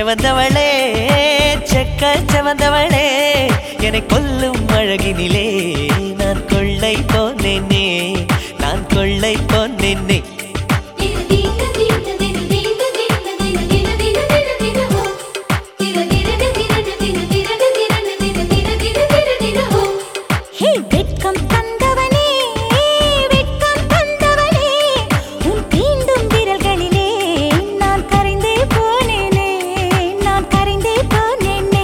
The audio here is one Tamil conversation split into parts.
செவந்தவளே செக்க செவந்தவளே என்னை கொல்லும் அழகினிலே நான் கொள்ளை போனேனே நான் கொள்ளை போனேனே ஹே வெட்கம் தந்தவனே வெட்கம் தந்தவனே உன் தீண்டும் விரல்களிலே நான் கரைந்தே போனேனே நான் கரைந்தே போனேனே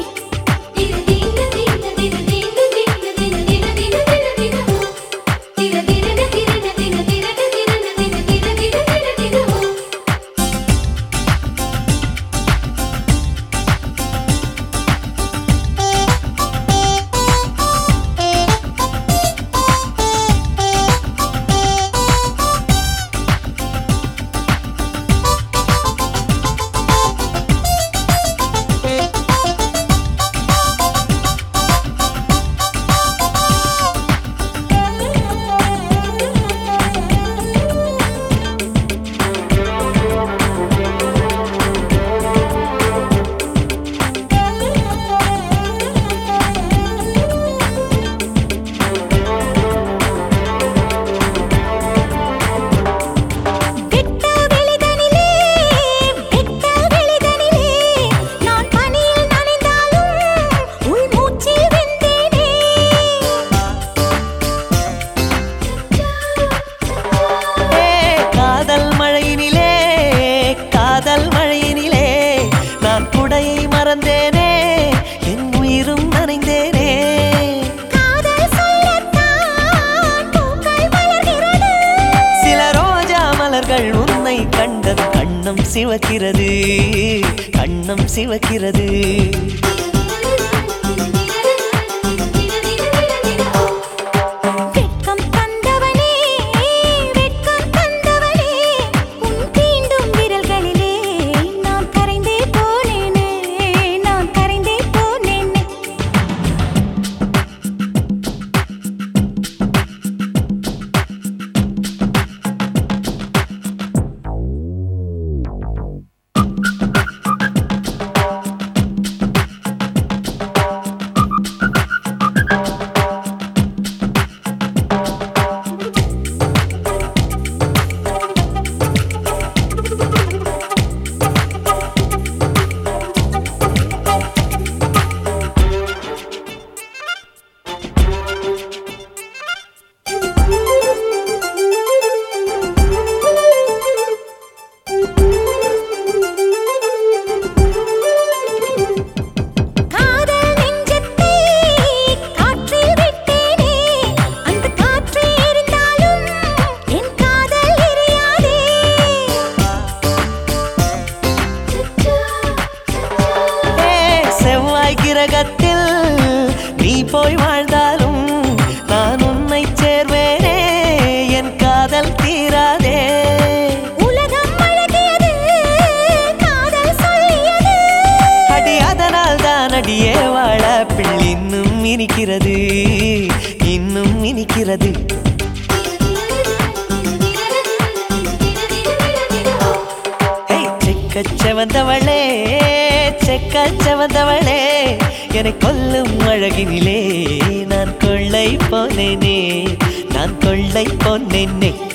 வெட்ட வெளிதனிலே வெட்ட வெளிதனிலே நான் பனியில் நனைந்தாலும் உள் மூச்சில் வெந்தேனே ஏ, காதல் மழையினிலே காதல் மழையினிலே நான் குடையை மறந்தேனே என் உயிரும் நனைந்தேனே காதல் சொல்லத்தான் பூக்கள் மலர்கிறது சில ரோஜா மலர்கள் உன்னை கண்டது கண்ணம் சிவக்கிறது கண்ணம் சிவக்கிறது வெட்கம் தந்தவனே வெட்கம் தந்தவனே உன் தீண்டும் விரல்களிலே நான் கரைந்தே போனேனே நான் கரைந்தே போனேனே காதல் நெஞ்சத்தை காற்றில் விட்டேனே அந்த காற்று எரிந்தாலும் என் காதல் எரியாதே ஏ, செவ்வாய் கிரகத்தில் நீ போய் வாழ்ந்தாலும் நான் உன்னை சேர்வேனே என் காதல் தீராதே உலகம் அழகியது காதல் சொல்லியது அடி அதனால் தான் அடியே வாழ பிள் இன்னும் இனிக்கிறது இன்னும் இனிக்கிறது ஹே, செக்க செவந்தவளே செக்க செவந்தவளே என்னை கொல்லும் அழகினிலே நான் கொள்ளை போனேனே நான் கொள்ளை போனேனே